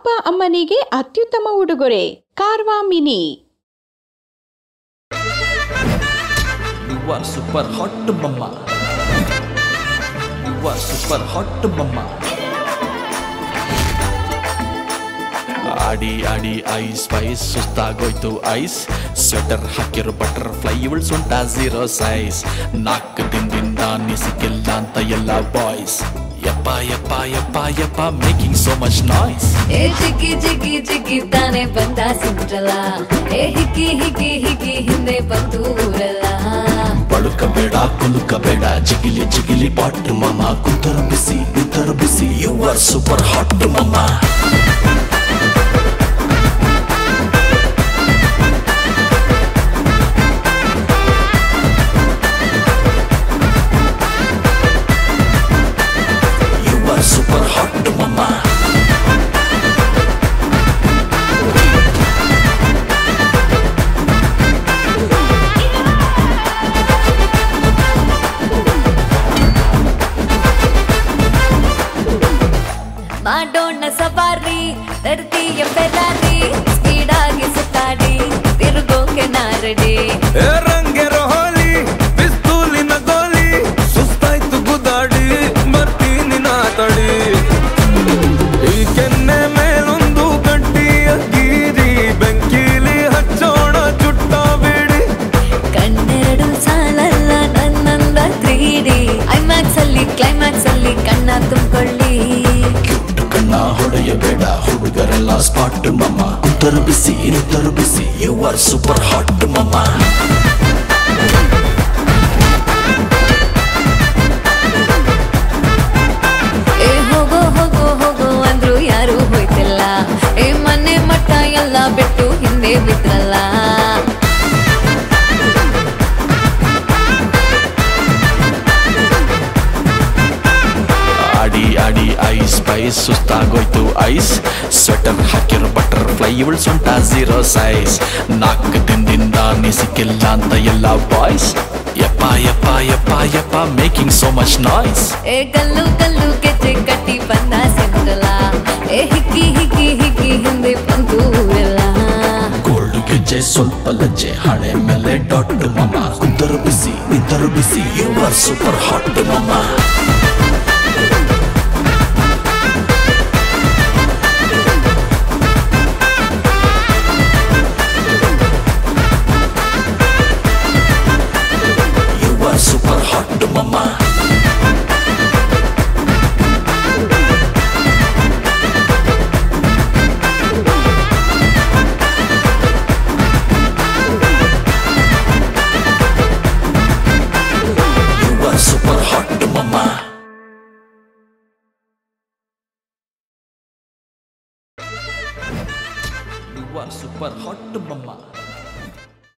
ಅಪ್ಪ ಅಮ್ಮನಿಗೆ ಅತ್ಯುತ್ತಮ ಉಡುಗೊರೆ Carvaan mini You are super hot, mama. You are super hot, mama. ಆಡಿ ಆಡಿ ಐಸ್ ಸ್ಪೈಸ್ ಸುಸ್ತಾಗೋಯ್ತು ಐಸ್ ಸ್ವೆಟರ್ ಹಾಕಿರೋ ಬಟರ್ ಫ್ಲೈ ಇವಳು ಸೊಂಟ ಝೀರೋ ಸೈಜ್ ನಾಲ್ಕು ದಿನದಿಂದ ನೀ ಸಿಕ್ಕಿಲ್ಲ ಅಂತ ಎಲ್ಲ ಬಾಯ್ಸ್ ಯಪ್ಪ ಯಪ್ಪ ಯಪ್ಪ ಯಪ್ಪ ಮೇಕಿಂಗ್ ಸೋ ಮಚ್ ನಾಯ್ಸ್ ಏ ಜಿಗ್ಗಿ ಜಿಗ್ಗಿ ಜಿಗ್ಗಿ ತಾನೆ ಬಂದ ಸಿಂಡ್ರಲ್ಲ ಏ ಹಿಕ್ಕಿ ಹಿಕ್ಕಿ ಹಿಕ್ಕಿ ಹಿಂದೆ ಬಂತು ಊರಲ್ಲ ಬಳುಕಬೇಡ ಕುಲುಕಬೇಡ ಜಿಗಿಲಿ ಜಿಗಿಲಿ ಪಾಟ್ ಮಮ್ಮ ಕುಂತರ ಬಿಸಿ ನಿಂತರ ಬಿಸಿ you are super hot mama You are super hot, mama. ಮಾಡೋಣ ಸವಾರಿ ತರ್ತೀಯ ಫೆರಾರಿ ಸ್ಪೀಡ್ ಆಗಿ ಸುತ್ತಾಡಿ ತಿರುಗೋಕೆ ನಾರಡಿ ಏ ರಂಗೆರ ಹೋಲಿ ಪಿಸ್ತೂಲಿನ ಗೋಲಿ ಸುಸ್ತಾಯ್ತು ಗುದ್ದಾಡಿ ಬರ್ತೀನಿ ನಾ ತಡಿ ಈ ಕೆನ್ನೆ ಮೇಲೊಂದು ಗಟ್ಟಿಯ ಗೀರಿ ಬೆಂಕಿಲಿ ಹಚ್ಚೋಣ ಚುಟ್ಟ ಬಿಡಿ ಕಣ್ಣೆರಡು ಸಾಲಲ್ಲ ನನ್ನಂದ ಕ್ರೀಡಿ ಐಮ್ಯಾಕ್ಸ್ ಅಲ್ಲಿ ಕ್ಲೈಮ್ಯಾಕ್ಸ್ ಅಲ್ಲಿ ಕಣ್ಣ ತುಂಬಿಕೊಳ್ಳಿ ಕ್ಯೂಟ್ ಕಣ್ಣ ಹೊಡೆಯಬೇಡ ಹುಡುಗರೆಲ್ಲ ಸ್ಪಾಟ್ ಮಮ್ಮ ಉತ್ತರ ಬಿಸಿ ಉತ್ತರ ಬಿಸಿ you are super hot mama ಏ ಹೋಗೋ ಹೋಗೋ ಹೋಗೋ ಅಂದ್ರು ಯಾರು ಹೋಯ್ತಿಲ್ಲ ಏ ಮನೆ ಮಠ ಎಲ್ಲ ಬಿಟ್ಟು ಹಿಂದೆ ಬಿದ್ರಲ್ಲ ಆಡಿ ಆಡಿ ಐಸ್ ಸ್ಪೈಸ್ ಸುಸ್ತಾಗೋಯ್ತು ಐಸ್ ಸ್ವೆಟರ್ ಹಾಕಿರೋ ಬಟರ್ ಫ್ಲೈ ಇವಳು ಸೊಂಟ ಝೀರೋ ಸೈಜ್ ನಾಲ್ಕು ದಿನದಿಂದ ನೀ ಸಿಕ್ಕಿಲ್ಲ ಅಂತ ಎಲ್ಲ ಬಾಯ್ಸ್ ಯಪ್ಪ ಯಪ್ಪ ಯಪ್ಪ ಯಪ್ಪ ಮೇಕಿಂಗ್ ಸೋ ಮಚ್ ನಾಯ್ಸ್ ಏ ಗಲ್ಲು ಗಲ್ಲು ಗೆಜ್ಜೆ ಕಟ್ಟಿ ಬಂದ ಸಿಂಡ್ರಲ್ಲ ಏ ಹಿಕ್ಕಿ ಹಿಕ್ಕಿ ಹಿಕ್ಕಿ ಹಿಂದೆ ಬಂತು ಎಲ್ಲ ಗೋಲ್ಡ್ ಗೆಜ್ಜೆ ಸ್ವಲ್ಪ ಲಜ್ಜೆ ಹಣೆ ಮೇಲೆ ಡಾಟ್ ಮಮ್ಮ ಕುಂತರು ಬಿಸಿ ನಿಂತರು ಬಿಸಿ you are super hot mama You are super hot, mama. You are super hot, mama. You are super hot, mama.